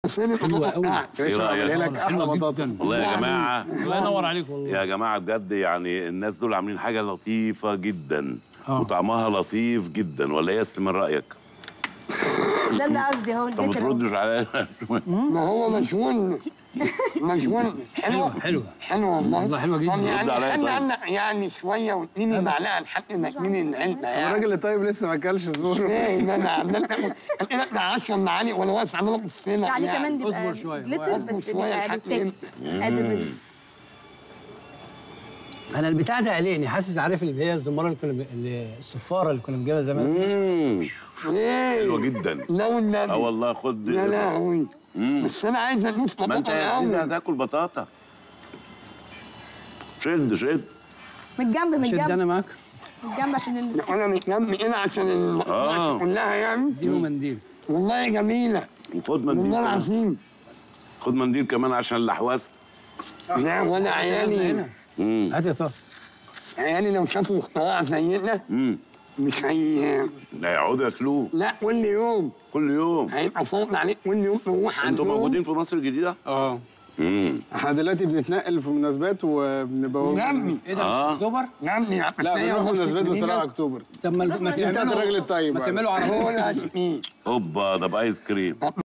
حلوة قوي ايه رايك لك احلى بطاطا والله يا جماعه الله ينور عليك والله يا جماعه بجد يعني الناس دول عاملين حاجه لطيفه جدا آه. وطعمها لطيف جدا ولا ايه من رايك ده اللي قصدي اهو طب ما البيت اهو تردش عليا ما هو مشغول مشغول حلوة حلوة حلو والله والله حلوة جدا. طب يعني رد عليا خلي طيب. عنا يعني شويه واديني معلقه لحد ما اديني العلبه يعني الراجل الطيب لسه ما اكلش زبور ايه ده انا عمال اكل انا ده 10 معالق وانا واقف عمال ابص لك يعني كمان دي اصبر بقى شوية. جليتر اصبر بس شوية بيبقى لحد بالتاكل قادر بال- انا البتاع ده قلقني حاسس عارف اللي هي الزماره اللي كنا ب... اللي الصفاره اللي كنا بنجيبها زمان مم. ايه حلوه جدا لو النبي اه والله خد يا لهوي بس انا عايز ادوس ما انت بطاطا يا سيدي الاول هتاكل بطاطا شد شد من الجنب من شد انا الجنب معاك من الجنب عشان ال- انا متلم هنا عشان المقطوعه آه. كلها يعني اديله منديل والله جميله خد منديل والله كمان. العظيم خد منديل كمان عشان اللحوسه لا ولا عيالي هنا امم هات يا طه عيالي لو شافوا اختراع زينا امم مش هي لا يقعدوا ياكلوه لا كل يوم كل يوم هيبقى صوت عليك كل يوم نروح انتوا عندهم موجودين في مصر الجديده؟ اه امم احنا دلوقتي بنتنقل في مناسبات وبنبقى جنبي ايه ده آه. مش اكتوبر جنبي لا بنروح مناسبات بصراحه اكتوبر طب ما ما يعني بتاعت الراجل الطيب ما بقى. تعملوا على هو ده اسمي هوبا ده بايس كريم